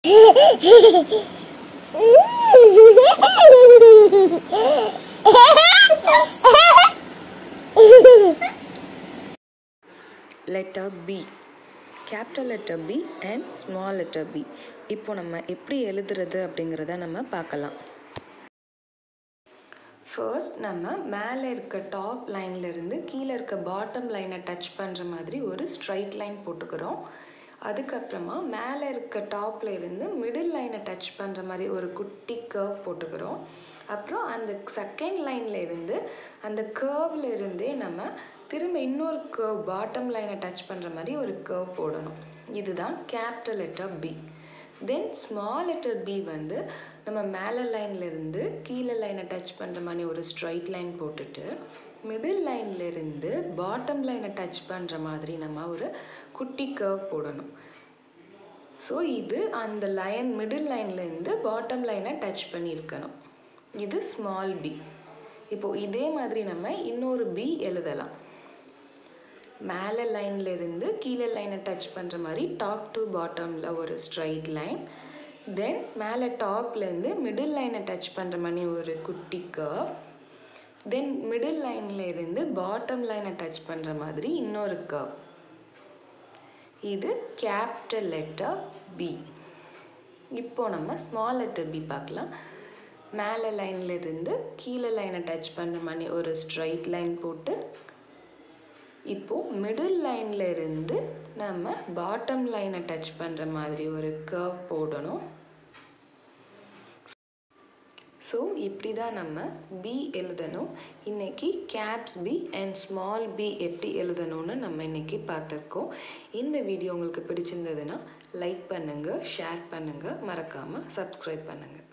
letter B capital letter B and small letter b இப்போ நம்ம எப்படி எழுதுறது அப்படிங்கிறத நம்ம பார்க்கலாம் ஃபர்ஸ்ட் நம்ம மேலே இருக்க டாப் லைன்லேருந்து கீழே இருக்க பாட்டம் லைனை டச் பண்ணுற மாதிரி ஒரு ஸ்ட்ரைட் லைன் போட்டுக்கிறோம் அதுக்கப்புறமா மேலே இருக்க டாப்ல இருந்து மிடில் லைனை டச் பண்ணுற மாதிரி ஒரு குட்டி கர்வ் போட்டுக்கிறோம் அப்புறம் அந்த செகண்ட் லைன்ல இருந்து அந்த கர்வ்ல இருந்தே நம்ம திரும்ப இன்னொரு கர்வ் பாட்டம் லைனை டச் பண்ணுற மாதிரி ஒரு கர்வ் போடணும் இதுதான் capital letter B then small letter B வந்து நம்ம மேலே லைன்லேருந்து கீழே லைனை டச் பண்ணுற மாதிரி ஒரு ஸ்ட்ரைட் லைன் போட்டுட்டு மிடில் லைன்லேருந்து பாட்டம் லைனை டச் பண்ணுற மாதிரி நம்ம ஒரு குட்டி கர்வ் போடணும் ஸோ இது அந்த லைன் மிடில் லைன்லேருந்து பாட்டம் லைனை டச் பண்ணியிருக்கணும் இது ஸ்மால் பி இப்போது இதே மாதிரி நம்ம இன்னொரு பி எழுதலாம் மேலே லைன்லேருந்து கீழே லைனை டச் பண்ணுற மாதிரி டாப் டு பாட்டமில் ஒரு ஸ்ட்ரைட் லைன் தென் மேலே டாப்லேருந்து மிடில் லைனை டச் பண்ணுற மாதிரி ஒரு குட்டி கர்வ் தென் மிடில் லைனில் இருந்து பாட்டம் லைனை டச் பண்ணுற மாதிரி இன்னொரு கர்வ் இது கேபிட்டல் லெட்டர் பி இப்போ நம்ம ஸ்மால் லெட்டர் பி பார்க்கலாம் மேலே லைன்ல இருந்து கீழே லைனை டச் பண்ணுற மாதிரி ஒரு ஸ்ட்ரைட் லைன் போட்டு இப்போது மிடில் லைனில் இருந்து நம்ம பாட்டம் லைனை டச் பண்ணுற மாதிரி ஒரு கர்வ் போடணும் ஸோ இப்படி தான் நம்ம பி எழுதணும் இன்றைக்கி caps B and small B எப்படி எழுதணும்னு நம்ம இன்றைக்கி பார்த்துருக்கோம் இந்த வீடியோ உங்களுக்கு பிடிச்சிருந்ததுன்னா லைக் பண்ணுங்கள் ஷேர் பண்ணுங்கள் மறக்காமல் சப்ஸ்கிரைப் பண்ணுங்கள்